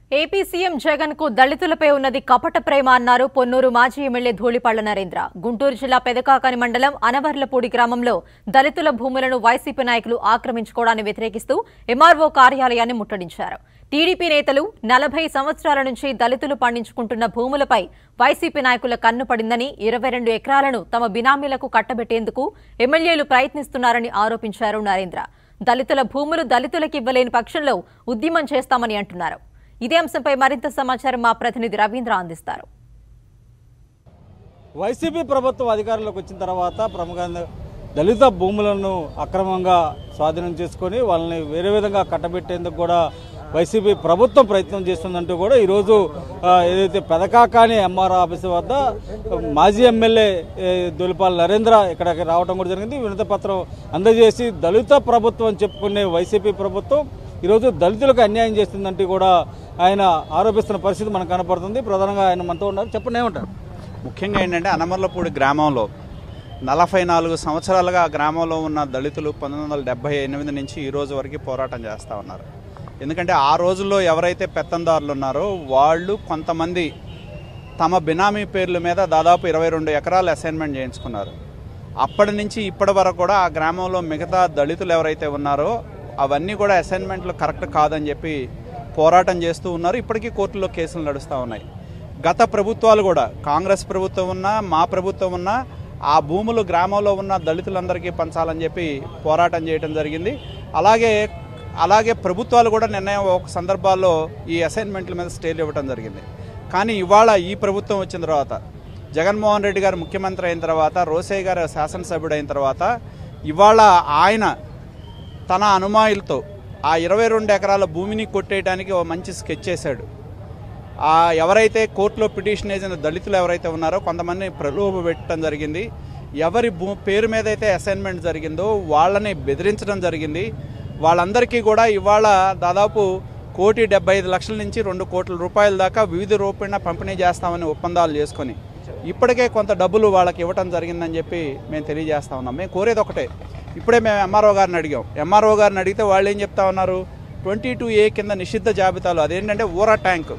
AP CM Jagan కు దళితులపై ఉన్నది కపట ప్రేమ అన్నారు పొన్నూరు మాజీ ఎమ్మెల్యే ధూళిపళ్ల నరేంద్ర గుంటూరు జిల్లా పెదకాకని మండలం అనవర్లపూడి గ్రామంలో దళితుల భూములను వైసీపీ నాయకులు ఆక్రమించుకోవడాన్ని వ్యతిరేకిస్తూ ఎంఆర్ఓ కార్యాలయాన్ని ముట్టడించారు టీడీపీ నేతలు నలభై సంవత్సరాల నుంచి దళితులు పండించుకుంటున్న భూములపై వైసీపీ నాయకుల కన్ను పడిందని ఇరవై రెండు ఎకరాలను తమ బినామీలకు కట్టబెట్టేందుకు ఎమ్మెల్యేలు ప్రయత్నిస్తున్నారని ఆరోపించారు నరేంద్ర దళితుల భూములు దళితులకు ఇవ్వలేని పక్షంలో ఉద్యమం చేస్తామని అంటున్నారు ఇదే అంశంపై మరింత సమాచారం మా ప్రతినిధి రవీంద్ర అందిస్తారు వైసీపీ ప్రభుత్వం అధికారంలోకి వచ్చిన తర్వాత ప్రముఖ దళిత భూములను అక్రమంగా స్వాధీనం చేసుకొని వాళ్ళని వేరే విధంగా కట్టబెట్టేందుకు కూడా వైసీపీ ప్రభుత్వం ప్రయత్నం చేస్తుందంటూ కూడా ఈరోజు ఆ, ఏదైతే పెదకాకాని ఎంఆర్ ఆఫీస్ వద్ద మాజీ ఎమ్మెల్యే ఏ, దొలిపాల నరేంద్ర ఇక్కడికి రావడం కూడా జరిగింది వినతి పత్రం అందజేసి దళిత ప్రభుత్వం అని చెప్పుకునే వైసీపీ ప్రభుత్వం ఈరోజు దళితులకు అన్యాయం చేస్తుందంటూ కూడా ఆయన ఆరోపిస్తున్న పరిస్థితి మనకు కనపడుతుంది ప్రధానంగా ఆయన మనతో ఉన్నారు చెప్పండి ఏమంటారు ముఖ్యంగా ఏంటంటే అనమర్లపూడి గ్రామంలో నలభై నాలుగు సంవత్సరాలుగా ఆ గ్రామంలో ఉన్న దళితులు పంతొమ్మిది వందల డెబ్బై ఎనిమిది నుంచి ఈ రోజు వరకు పోరాటం చేస్తూ ఉన్నారు ఎందుకంటే ఆ రోజుల్లో ఎవరైతే పెత్తందారులు ఉన్నారో వాళ్ళు కొంతమంది తమ బినామీ పేర్ల మీద దాదాపు ఇరవై రెండు ఎకరాలు అసైన్మెంట్ చేయించుకున్నారు అప్పటి నుంచి ఇప్పటి వరకు కూడా ఆ గ్రామంలో మిగతా దళితులు ఎవరైతే ఉన్నారో అవన్నీ కూడా అసైన్మెంట్లు కరెక్ట్ కాదని చెప్పి పోరాటం చేస్తూ ఉన్నారు ఇప్పటికీ కోర్టులో కేసులు నడుస్తూ ఉన్నాయి గత ప్రభుత్వాలు కూడా కాంగ్రెస్ ప్రభుత్వం ఉన్నా మా ప్రభుత్వం ఉన్నా ఆ భూములు గ్రామంలో ఉన్న దళితులందరికీ పంచాలని చెప్పి పోరాటం చేయడం జరిగింది అలాగే అలాగే ప్రభుత్వాలు కూడా నిర్ణయం ఒక సందర్భాల్లో ఈ అసైన్మెంట్ల మీద స్టేలు ఇవ్వడం జరిగింది కానీ ఇవాళ ఈ ప్రభుత్వం వచ్చిన తర్వాత జగన్మోహన్ రెడ్డి గారు ముఖ్యమంత్రి అయిన తర్వాత రోసయ్య గారు శాసనసభ్యుడు అయిన తర్వాత ఇవాళ ఆయన తన అనుమాయులతో ఆ ఇరవై రెండు ఎకరాల భూమిని కొట్టేయడానికి ఒక మంచి స్కెచ్ చేశాడు ఆ ఎవరైతే కోర్టులో పిటిషన్ వేసిన దళితులు ఎవరైతే ఉన్నారో కొంతమంది ప్రలోభ పెట్టడం జరిగింది ఎవరి భూ పేరు మీద అయితే అసైన్మెంట్ జరిగిందో వాళ్ళని బెదిరించడం జరిగింది వాళ్ళందరికీ కూడా ఇవాళ దాదాపు కోటి డెబ్బై ఐదు లక్షల నుంచి రెండు కోట్ల రూపాయల దాకా వివిధ రూపేణ పంపిణీ చేస్తామని ఒప్పందాలు చేసుకొని ఇప్పటికే కొంత డబ్బులు వాళ్ళకి ఇవ్వటం జరిగిందని చెప్పి మేము తెలియజేస్తా ఉన్నాం మేము కోరేది ఒకటే ఇప్పుడే మేము ఎంఆర్ఓ గారిని అడిగాం ఎంఆర్ఓ గారిని అడిగితే వాళ్ళు ఏం చెప్తా ఉన్నారు ట్వంటీ టూ ఏ కింద నిషిద్ధ జాబితాలో అదేంటంటే ఊరా ట్యాంక్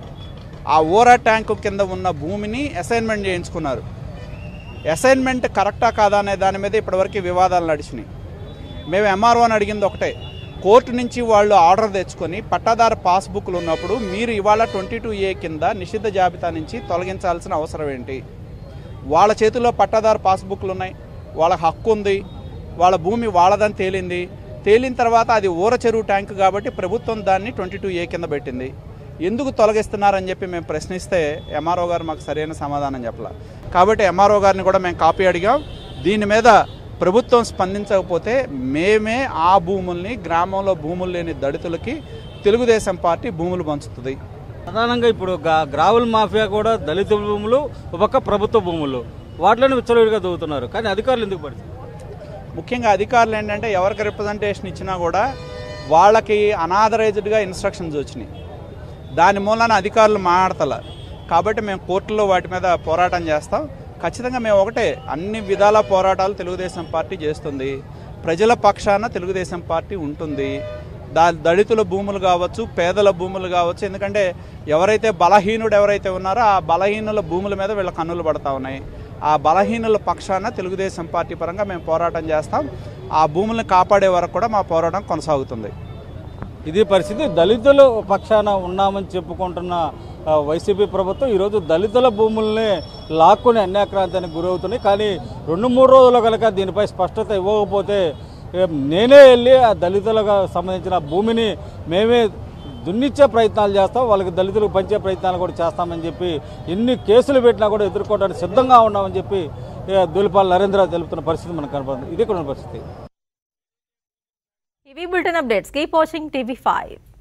ఆ ఊరా ట్యాంకు కింద ఉన్న భూమిని అసైన్మెంట్ చేయించుకున్నారు అసైన్మెంట్ కరెక్టా కాదా అనే దాని మీద ఇప్పటివరకు వివాదాలు నడిచినాయి మేము ఎంఆర్ఓని అడిగింది ఒకటే కోర్టు నుంచి వాళ్ళు ఆర్డర్ తెచ్చుకొని పట్టాదారు పాస్బుక్లు ఉన్నప్పుడు మీరు ఇవాళ ట్వంటీ టూ ఏ కింద నిషిద్ధ జాబితా నుంచి తొలగించాల్సిన అవసరం ఏంటి వాళ్ళ చేతిలో పట్టాదారు పాస్బుక్లు ఉన్నాయి వాళ్ళ హక్కు ఉంది వాళ్ళ భూమి వాళ్ళదని తేలింది తేలిన తర్వాత అది ఊర చెరువు ట్యాంక్ కాబట్టి ప్రభుత్వం దాన్ని ట్వంటీ టూ ఏ కింద పెట్టింది ఎందుకు తొలగిస్తున్నారని చెప్పి మేము ప్రశ్నిస్తే ఎంఆర్ఓ గారు మాకు సరైన సమాధానం చెప్పాల కాబట్టి ఎంఆర్ఓ గారిని కూడా మేము కాపీ అడిగాం దీని మీద ప్రభుత్వం స్పందించకపోతే మేమే ఆ భూముల్ని గ్రామంలో భూములు లేని దళితులకి తెలుగుదేశం పార్టీ భూములు పంచుతుంది ప్రధానంగా ఇప్పుడు గా- గ్రావుల మాఫియా కూడా దళిత భూములు ఒక పక్క ప్రభుత్వ భూములు వాటిలోనే విచ్చలవిడిగా దొవుతున్నారు కానీ అధికారులు ఎందుకు పడుతుంది ముఖ్యంగా అధికారులు ఏంటంటే ఎవరికి రిప్రజెంటేషన్ ఇచ్చినా కూడా వాళ్ళకి అనాథరైజ్డ్గా ఇన్స్ట్రక్షన్స్ వచ్చినాయి దాని మూలన అధికారులు మాట్లాడతల కాబట్టి మేము కోర్టులో వాటి మీద పోరాటం చేస్తాం ఖచ్చితంగా మేము ఒకటే అన్ని విధాల పోరాటాలు తెలుగుదేశం పార్టీ చేస్తుంది ప్రజల పక్షాన తెలుగుదేశం పార్టీ ఉంటుంది దా దళితుల భూములు కావచ్చు పేదల భూములు కావచ్చు ఎందుకంటే ఎవరైతే బలహీనుడు ఎవరైతే ఉన్నారో ఆ బలహీనుల భూముల మీద వీళ్ళ కన్నులు పడతా ఉన్నాయి ఆ బలహీనుల పక్షాన తెలుగుదేశం పార్టీ పరంగా మేము పోరాటం చేస్తాం ఆ భూములను కాపాడే వరకు కూడా మా పోరాటం కొనసాగుతుంది ఇది పరిస్థితి దళితుల పక్షాన ఉన్నామని చెప్పుకుంటున్న ఆ, వైసీపీ ప్రభుత్వం ఈరోజు దళితుల భూముల్ని లాక్కుని అన్యాక్రాంతానికి గురవుతున్నాయి కానీ రెండు మూడు రోజులు కనుక దీనిపై స్పష్టత ఇవ్వకపోతే ఏ, నేనే వెళ్ళి ఆ దళితులకు సంబంధించిన భూమిని మేమే దున్నిచ్చే ప్రయత్నాలు చేస్తాం వాళ్ళకి దళితులకు పంచే ప్రయత్నాలు కూడా చేస్తామని చెప్పి ఎన్ని కేసులు పెట్టినా కూడా ఎదుర్కోవడానికి సిద్ధంగా ఉన్నామని చెప్పి ఏ, దూలిపాల నరేంద్ర తెలుపుతున్న పరిస్థితి మనకు కనపడుతుంది ఇది కూడా ఉన్న పరిస్థితి ఇవి bulletin updates keep watching TV five